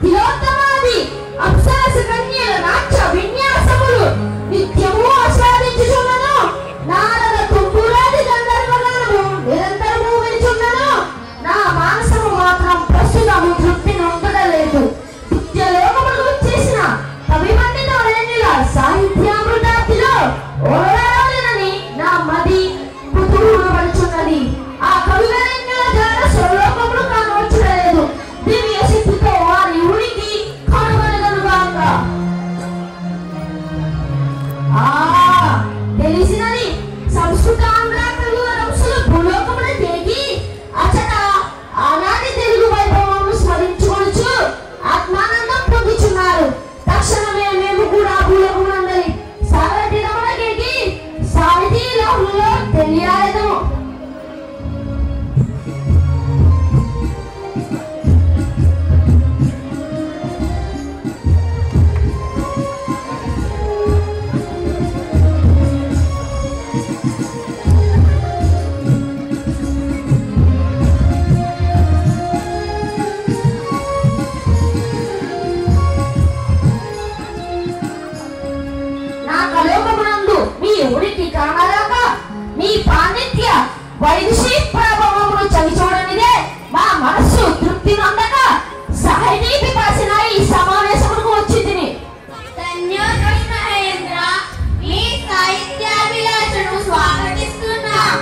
తిలోత్తమాది అప్సరస కన్యల నాట్య విన్యాసములు నిత్యము ఆస్వాదించుచున్నను నారద తుంపురాది గంధర్వగానము నిరంతరము వినుచున్నను నా మానసము మాత్రం ప్రస్తుతము తృప్తి నొందడలేదు నిత్యలోకములు చేసిన కవి పండిత వరేణ్యుల సాహిత్యామృతాప్తిలో ఓరాడనని నా మది కుతూహలపడుచున్నది ఆ కవి వరేణ్యుల ద్వారా స్వలోకములు కానవచ్చులేదు దివ్య శక్తితో వారి ఉనికి కనుగొనగలుగాక ఆ తెలిసినది సంస్కృత ఆంధ్ర తెలుగు రంసులు భూలోకమున తేగి అచట ఆనాటి తెలుగు వైభవమును స్మరించుకొనుచు ఆత్మానందం పొందుచున్నారు తక్షణమే మేము కూడా భూలోకమునందరి సాగటి రమణకేకి సాహితీ లోకంలో తెలియాలెదము నా కలోకమునందు మీ ఉనికి కానరాక మీ పాండిత్య వైదుషీ ప్రభావమును చవి చూడనిదే మా మనస్సు తృప్తి నొందక సాహితీ పిపాసిన ఈ సమావేశమునకు వచ్చి తిని ధన్యోదయ మహేంద్ర మీ సాహిత్యాభిలాషను స్వాగతిస్తున్నాం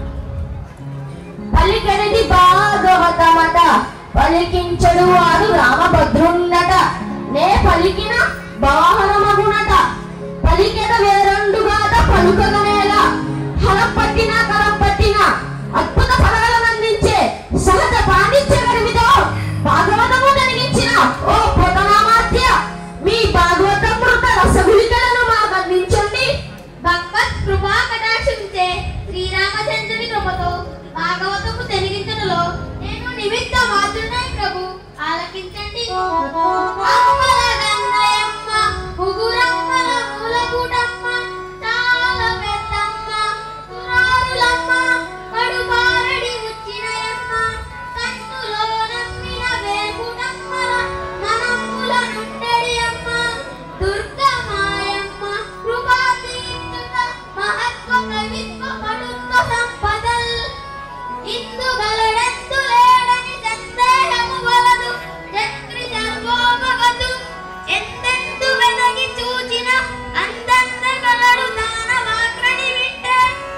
పలికనిది భాగవతమట పలికించడు వాడు రామభద్రుండట నే పలికిన వాహనమగునట పలికెద వేరండుగాట పలుకగనేలా హలం పట్టిన కలం పట్టిన అద్భుత ఫలాలను అందించే సహజ పాండిత్య గడిమితో భాగవతము జరిగించిన ఓ పొదనామాత్య మీ భాగవతమృత రసగులికలను మాకు అందించండి భగవత్ కృపా కటాక్షించే శ్రీరామచంద్రుని కృపతో భాగవతము తెలిగించడంలో నేను నిమిత్త మాత్రునై ప్రభు ఆలకించండి అమ్మల గన్నయమ్మ, ముగురమ్మల మూలపుటమ్మ, చాలా పెద్దమ్మ, సురారులమ్మ, కడుపారడి ఉచ్చినయమ్మ, కన్నులో నమ్మిన వేపుటమ్మల మనమ్ముల నుండెడి అమ్మ, దుర్గమాయమ్మ, కృపాతీర్థుత, మహత్వ కవిత్వ పటుత్వ సంపదల్ ఇందుగలడెందు లేడని సందేహము వలదు చక్రి సర్వోపగతు ఎందెందు వెదగి చూచిన అందంద గలడు దానవాగ్రని వింటే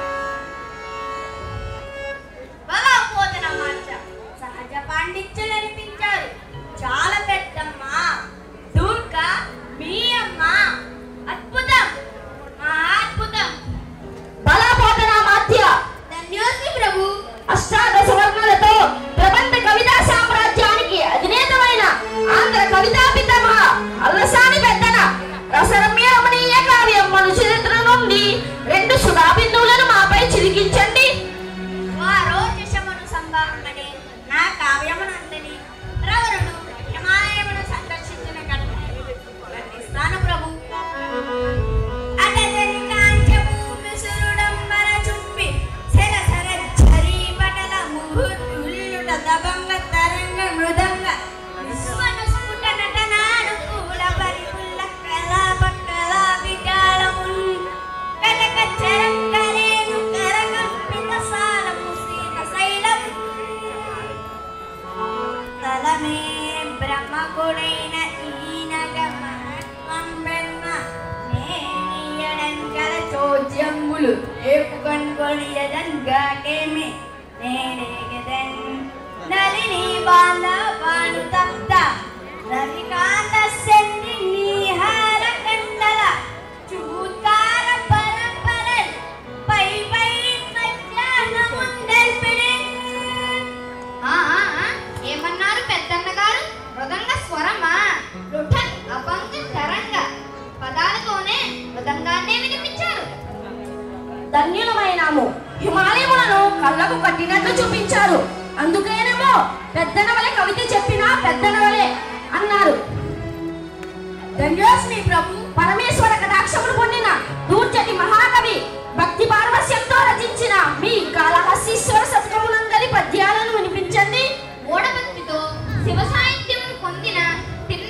బలపోతన మార్చ సహజ పాండిత్యులు అనిపించారు చాలా పెద్దమ్మ దుర్గా మీ అమ్మ అద్భుతం మహా అద్భుతం బలపోతనామాత్య ధన్యోస్మి ప్రభు అష్టాదశ వర్ణాలతో ప్రబంధ కవితా సామ్రాజ్యానికి అధినేతమైన ఆంధ్ర కవితా పితామహ అల్లసాని పెద్దన రసరమ్య రమణీయ కావ్యం మను చరిత్ర నుండి రెండు సుధా బిందువులను మాపై చిలికించండి వారో శశమును సంభావమని నా కావ్యమునంతని రవరుడు హిమాలయమును సందర్శించిన కనుక వర్ణిస్తాను ప్రభు అటజరి కాంచము విసురుడంబర చుప్పి సెలసర ఝరీ పటల ముహుర్తుల్లుట దబంగ తరంగ మృదంగ విశ్వన స్ఫుట నటనాను కూల పరిపుల్ల కలాప కళా వికారముల్ కనక చరంకరేను కరకల్పిత సాలము సీత శైలం తలమే బ్రహ్మకుడైన ఈనగ మహత్వం బ్రహ్మ నేనియడంకల చోద్యంబులు రేపు కనుగొనియదంగాకేమి నేనేగదన్ నలిని బాల పాను తప్త రవికాంత సెన్ని నీహార కండల చూతార పరంపరల్ పై పై మధ్యాహ్నముందెల్పిడిన్ ఆ, ఆ, ఆ, ఏమన్నారు పెద్దన్న గారు మృదంగ స్వరమా రుఠన్ అభంగ తరంగ పదాలతోనే మృదంగాన్నే వినిపించారు ధన్యులమైనాము హిమాలయములను కళ్ళకు కట్టినట్లు చూపించారు అందుకేనేమో పెద్దన వలె కవిత చెప్పినా పెద్దన వలె అన్నారు ధన్యోస్మి ప్రభు పరమేశ్వర కటాక్షములు పొందిన దూర్జటి మహాకవి భక్తి పారవస్యంతో రచించిన మీ కాళహస్తీశ్వర శతకమునందరి పద్యాలను వినిపించండి మూఢభక్తితో శివ సాహిత్యమును పొందిన తిరు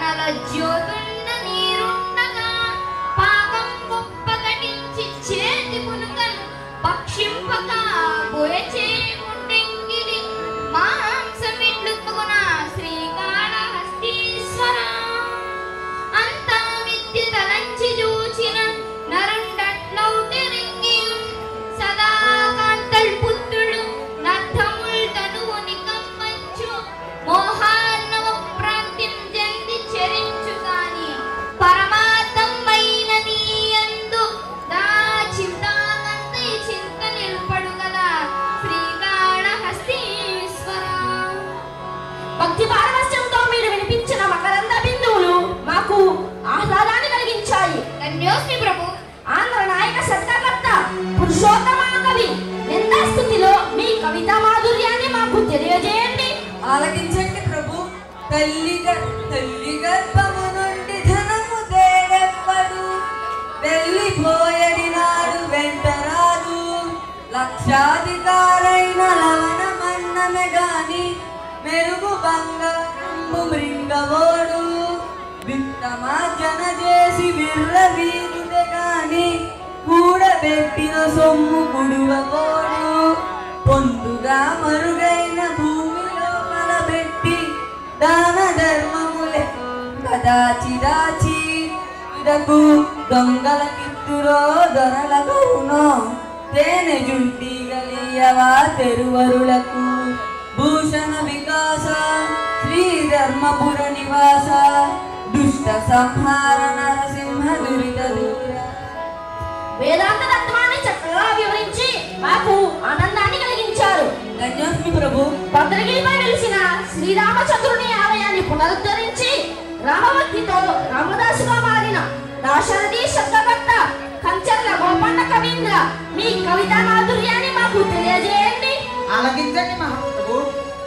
కణల జ్యోతుండ నీరుండగా పాకం గొప్ప కటించి చేతి పునుకన్ పక్షింపక బోయచే ముండెంగిలి మాంసమిట్లుకున శ్రీకాళహస్తీశ్వర అంతా మిద్య తలంచి చూచిన నరుండట్లౌటరింగియుం సదా కాంతల్ పుత్రుడు నర్థముల్ తనువుని కమ్మంచు మోహాన్నవ ప్రాంతిం జంది చెరించు కాని పరమార్థమైన నీయందు దా చింతాకంతి చింత నిల్పడు కదా శ్రీకాళహస్తీశ్వర భక్తి పారవశ్యంతో మీరు వినిపించిన మకరంద బిందువులు మాకు ఆహ్లాదాన్ని కలిగించాయి ధన్యోస్మి ప్రభు ఆంధ్ర నాయక సత్కర్త పురుషోత్తమ కవి నిందాస్థుతిలో మీ కవితా మాధుర్యాన్ని మాకు తెలియజేయండి ఆలకించండి ప్రభు తల్లి గ- తల్లి గర్భము నుండి ధనము తేడెప్పడు వెళ్ళిపోయడి నాడు వెంట రాదు లక్షాధికారైన లవణమన్నమే గాని మెరుగు బంగారంబు మృంగవోడు విత్తమార్జన చేసి విర్ర వీరుడే గాని కూడబెట్టిన సొమ్ము కుడువబోడు పొందుగా మరుగైన భూమిలో కలబెట్టి దాన ధర్మములే కదాచి దాచి ఇదకు దొంగల కిత్తురో దొరలకునో తేనె జుంటి గలియవా తెరువరులకు భూషణ వికాస శ్రీ ధర్మపుర నివాస దుష్ట సంహార నరసింహ దురిత దూర వేదాంత తత్వాన్ని చక్కగా వివరించి మాకు ఆనందాన్ని కలిగించారు ధన్యోస్మి ప్రభు భద్రగిరిపై వెలిసిన శ్రీరామచంద్రుని ఆలయాన్ని పునరుద్ధరించి రామభక్తితో రామదాసుగా మారిన దాశరథి శబ్దకర్త కంచర్ల గోపన్న కవీంద్ర మీ కవితా మాధుర్యాన్ని మాకు తెలియజేయండి ఆలకించండి మహాప్రభు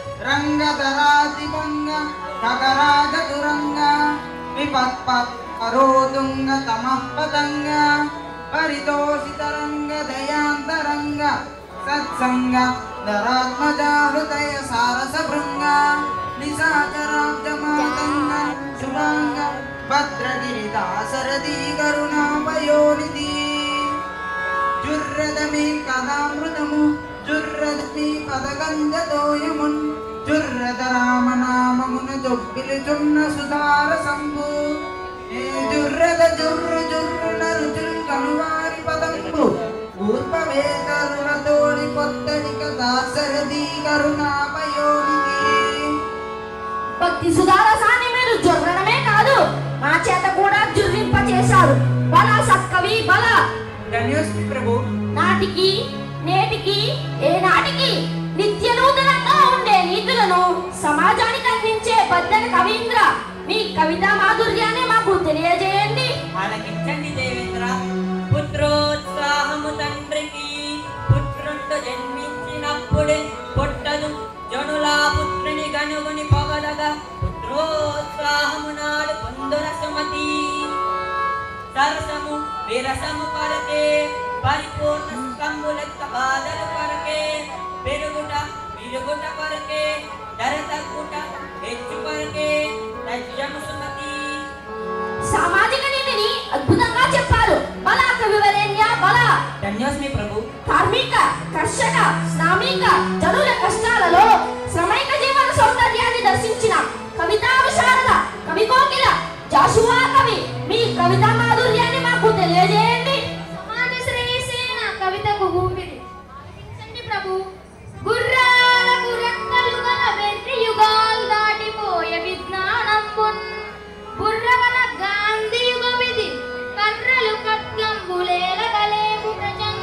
రంగధరాదిభంగ ఖగరాజ తురంగ విపత్పరోతుంగ తమః పతంగ పరితోషితరంగ దయాంతరంగ సత్సంగ నరాత్మజా హృదయ సారస భృంగ నిశాచరాబ్జమాతంగ శుభాంగ భద్రగిరి దాసరథి కరుణాపయోనిధి జుర్రదమి కథామృతము జుర్రదమి పదగంధతోయమున్ జుర్రద రామనామమున జొబ్బిలుచున్న సుధార సంభు ఏ జుర్రద జుర్రు జుర్రున రుచులు కనువారి పదంబు ఊర్పవేతరులతోడి కొత్తడిక దాసరథి కరుణాపయోనిధి భక్తి సుధారసాన్ని మీరు జొర్రడమే కాదు మా చేత కూడా జుర్రింప చేశారు బల సత్కవి బల ధన్యోస్మి ప్రభు నాటికి నేటికి ఏ నాటికి నిత్య నూతనంగా ఉండే నీతులను సమాజానికి అందించే బద్దన కవీంద్ర మీ కవితా మాధుర్యాన్ని మాకు తెలియజేయండి ఆలకించండి దేవేంద్ర పుత్రోత్సాహము తండ్రికి పుత్రుండు జన్మించినప్పుడే పుట్టదు జనులా పుత్రుని గనుగుని పొగడగా పుత్రోత్సాహము నాడు పొందుర సుమతి సరసము విరసము కొరకే పరిపూర్ణ సుఖంబులెక్క బాధలు కొరకే పెరుగుట విరుగుట కొరకే ధర తగ్గుట హెచ్చు కొరకే తజ్జము సుమతి సామాజిక నీతిని అద్భుతంగా చెప్పారు బల కవివరేణ్య బల ధన్యోస్మి ప్రభు కార్మిక కర్షక శ్రామిక జనుల కష్టాలలో శ్రమైక జీవన సౌందర్యాన్ని దర్శించిన కవితా విశారద కవి కోకిల జాషువా కవి మీ కవితా మాధుర్యాన్ని మాకు తెలియజేయండి సమాజ శ్రేయసేన కవితకు ఊపిరి ఆలకించండి ప్రభు గుర్రాలకు రెక్కలు గల వెర్రి యుగాలు దాటిపోయే విజ్ఞానంబున్ బుర్రగల గాంధీ యుగమిది కర్రలు ఖడ్గంబులేల గలేవు ప్రజన్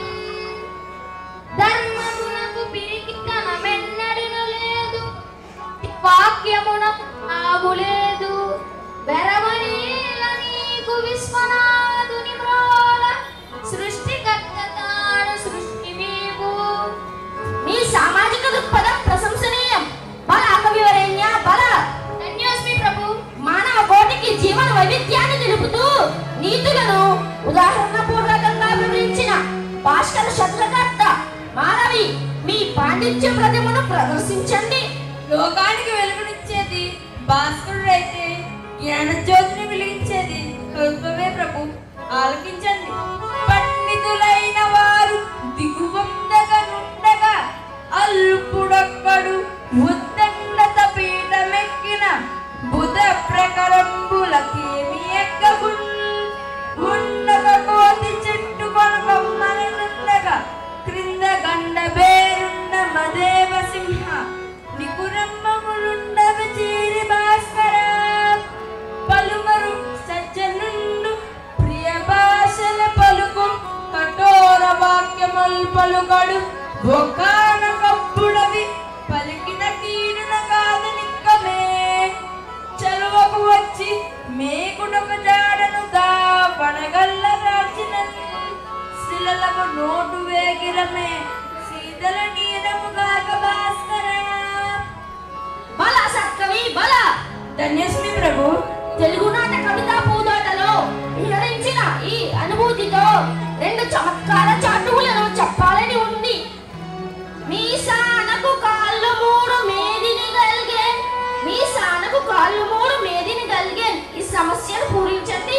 ధర్మమునకు పిరికితనమెన్నడును లేదు వాక్యమునకు ఆవు లేదు వెరవనీల నీకు విశ్వనాథుని మ్రోల సృష్టికర్త తాను సృష్టి నీవు మీ సామాజిక దృక్పథం ప్రశంసనీయం బల కవివరేణ్య బల ధన్యోస్మి ప్రభు మానవ కోటికి జీవన వైవిధ్యాన్ని తెలుపుతూ నీతులను ఉదాహరణ పూర్వకంగా వివరించిన భాస్కర శత్రుకర్త మానవి మీ పాండిత్య ప్రతిమను ప్రదర్శించండి లోకానికి వెలుగునిచ్చేది భాస్కరుడైతే జ్ఞానజ్యోతిని వెలిగించేది కవిత్వమే ప్రభు ఆలకించండి పండితులైన వారు దిగువందగా నుండగా అల్పుడొక్కడు ఉద్దండత పీఠమెక్కిన బుధ ప్రకరంబులకేమి ఎక్కగున్ ఉండక కోతి చెట్టు కొనకొమ్మనుండగా క్రింద గండ బేరుండ మదేవ సింహ నికురమ్మములుండవ చీరి భాస్కర పలుమరు సజ్జనుండు ప్రియ భాషల పలుకు కఠోర వాక్యముల్ పలుకడు ఒకనకప్పుడవి పలికిన కీడున కాదనిక్కమే చలువకు వచ్చి మేకుడొక జాడను దా పడగల్ల రాచిన శిలలకు నోటు వేగిరమే సీతల నీరముగాక భాస్కర బల సక్కవి బల ధన్యస్మి ప్రభు తెలుగునాట కవిత పూదోటలో విహరించిన ఈ అనుభూతితో రెండు చమత్కార చాటువులను చెప్పాలని ఉంది మీ సానకు కాళ్ళు మూడు మేదిని గల్గే మీ సానకు కాళ్ళు మూడు మేదిని గల్గే ఈ సమస్యను పూరించండి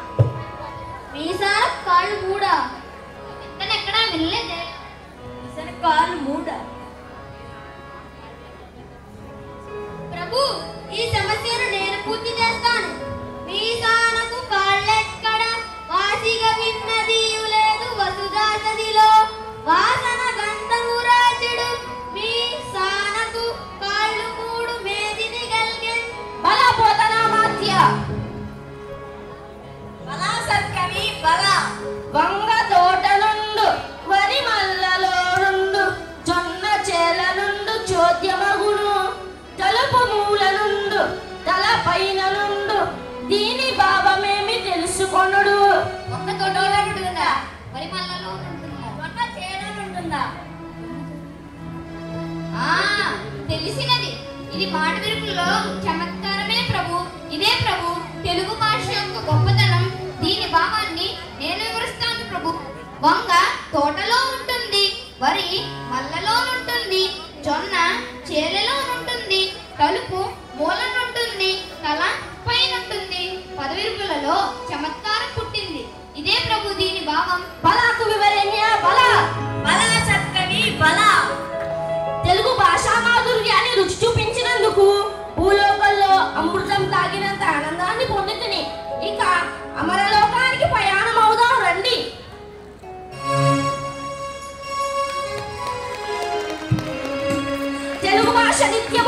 మీసాల కాళ్ళు కూడా ఎక్కడెక్కడా వెళ్ళలేదే ఇసన కాలు మూడ ప్రభు ఈ సమస్యను నేను పూర్తి చేస్తాను మీసానకు కాళ్ళెక్కడ వాసిగా విన్నది లేదు వసుదాసదిలో వాసన గంధము రాజుడు మీ సానకు కాళ్ళు మూడు మేదిని గల్గే బల పోతనా మాత్య బల సత్కవి బల వంగ తోట నుండు వరి మల్లలో నుండు జొన్న చేల నుండు చోద్యమగును తలుపు మూల నుండు తల పైన నుండు దీని భావమేమి తెలుసుకొనుడు ఒక్క తోటలో ఉంటుందా వరి మల్లలో ఉంటుందా ఒక్క చేలో ఉంటుందా ఆ తెలిసినది ఇది మాట విరుపులో చమత్కారమే ప్రభు ఇదే ప్రభు తెలుగు భాష యొక్క గొప్పతనం దీని భావాన్ని నేను వివరిస్తాను ప్రభు వంగ తోటలో ఉంటుంది వరి మల్లలో ఉంటుంది జొన్న చేలలో ఉంటుంది తలుపు మూలనుంటుంది తల పైనుంటుంది పదవిరుపులలో చమత్కారం పుట్టింది ఇదే ప్రభు దీని భావం బలాకు వివరణ్య బల బల సత్కవి బల తెలుగు భాషా మాధుర్యాన్ని రుచి చూపించినందుకు భూలోకంలో అమృతం తాగినంత ఆనందాన్ని పొందుతుని ఇక అమరలోకానికి ప్రయాణం అవుదాం రండి తెలుగు భాష నిత్య